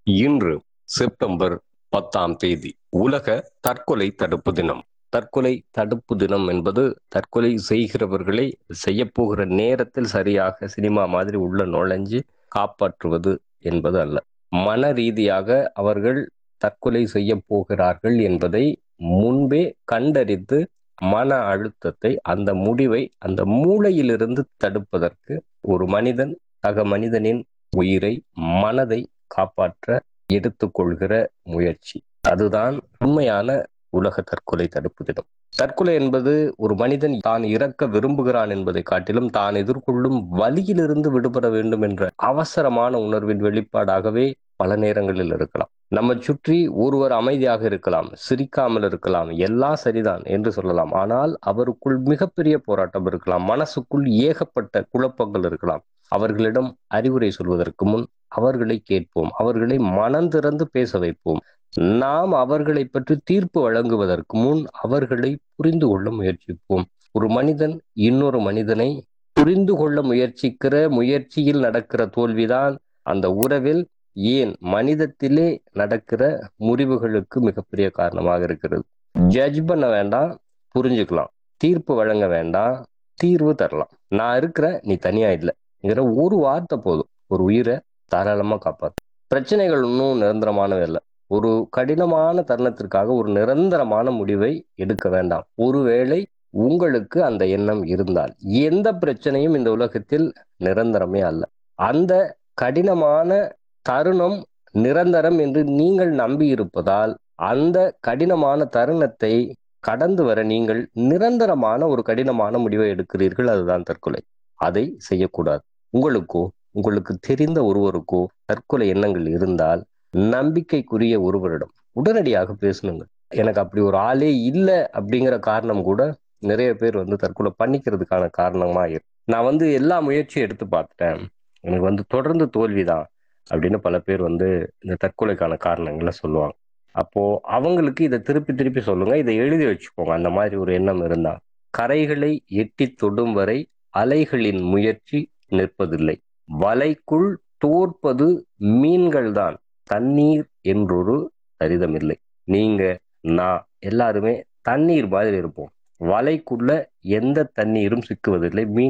இன்று செப்டம்பர் பத்தாம் தேதி உலக தற்கொலை தடுப்பு தினம் தற்கொலை தடுப்பு தினம் என்பது தற்கொலை செய்கிறவர்களை செய்யப்போகிற நேரத்தில் சரியாக சினிமா மாதிரி உள்ள நுழைஞ்சு காப்பாற்றுவது என்பது அல்ல மன ரீதியாக அவர்கள் தற்கொலை செய்ய போகிறார்கள் என்பதை முன்பே கண்டறிந்து மன அழுத்தத்தை அந்த முடிவை அந்த மூளையிலிருந்து தடுப்பதற்கு ஒரு மனிதன் சக மனிதனின் உயிரை மனதை காப்பாற்ற எடுத்துக்கொள்கிற முயற்சி அதுதான் உண்மையான உலக தற்கொலை தடுப்பு தினம் தற்கொலை என்பது ஒரு மனிதன் தான் இறக்க விரும்புகிறான் என்பதை காட்டிலும் தான் எதிர்கொள்ளும் வலியிலிருந்து விடுபட வேண்டும் என்ற அவசரமான உணர்வின் வெளிப்பாடாகவே பல நேரங்களில் இருக்கலாம் நம்ம சுற்றி ஒருவர் அமைதியாக இருக்கலாம் சிரிக்காமல் இருக்கலாம் எல்லாம் சரிதான் என்று சொல்லலாம் ஆனால் அவருக்குள் மிகப்பெரிய போராட்டம் இருக்கலாம் மனசுக்குள் ஏகப்பட்ட குழப்பங்கள் இருக்கலாம் அவர்களிடம் அறிவுரை சொல்வதற்கு முன் அவர்களை கேட்போம் அவர்களை மனம் திறந்து பேச வைப்போம் நாம் அவர்களை பற்றி தீர்ப்பு வழங்குவதற்கு முன் அவர்களை புரிந்து கொள்ள முயற்சிப்போம் ஒரு மனிதன் இன்னொரு மனிதனை புரிந்து கொள்ள முயற்சிக்கிற முயற்சியில் நடக்கிற தோல்விதான் அந்த உறவில் ஏன் மனிதத்திலே நடக்கிற முறிவுகளுக்கு மிகப்பெரிய காரணமாக இருக்கிறது ஜட்ஜ் பண்ண வேண்டாம் புரிஞ்சுக்கலாம் தீர்ப்பு வழங்க வேண்டாம் தீர்வு தரலாம் நான் இருக்கிறேன் நீ தனியா இல்லைங்கிற ஒரு வார்த்தை போதும் ஒரு உயிரை தாராளமா காப்பாத்து பிரச்சனைகள் இன்னும் நிரந்தரமானவை இல்லை ஒரு கடினமான தருணத்திற்காக ஒரு நிரந்தரமான முடிவை எடுக்க வேண்டாம் ஒருவேளை உங்களுக்கு அந்த எண்ணம் இருந்தால் எந்த பிரச்சனையும் இந்த உலகத்தில் நிரந்தரமே அல்ல அந்த கடினமான தருணம் நிரந்தரம் என்று நீங்கள் நம்பி இருப்பதால் அந்த கடினமான தருணத்தை கடந்து வர நீங்கள் நிரந்தரமான ஒரு கடினமான முடிவை எடுக்கிறீர்கள் அதுதான் தற்கொலை அதை செய்யக்கூடாது உங்களுக்கோ உங்களுக்கு தெரிந்த ஒருவருக்கோ தற்கொலை எண்ணங்கள் இருந்தால் நம்பிக்கைக்குரிய ஒருவரிடம் உடனடியாக பேசணுங்க எனக்கு அப்படி ஒரு ஆளே இல்லை அப்படிங்கிற காரணம் கூட நிறைய பேர் வந்து தற்கொலை பண்ணிக்கிறதுக்கான காரணமா இருக்கு நான் வந்து எல்லா முயற்சியும் எடுத்து பார்த்துட்டேன் எனக்கு வந்து தொடர்ந்து தோல்விதான் அப்படின்னு பல பேர் வந்து இந்த தற்கொலைக்கான காரணங்களை சொல்லுவாங்க அப்போ அவங்களுக்கு இதை திருப்பி திருப்பி சொல்லுங்க இதை எழுதி வச்சுக்கோங்க அந்த மாதிரி ஒரு எண்ணம் இருந்தா கரைகளை எட்டி தொடும் வரை அலைகளின் முயற்சி நிற்பதில்லை வலைக்குள் தோற்பது மீன்கள் தான் தண்ணீர் என்றொரு சரிதமில்லை நீங்க நான் எல்லாருமே தண்ணீர் மாதிரி இருப்போம் வலைக்குள்ள எந்த தண்ணீரும் சிக்குவதில்லை மீன்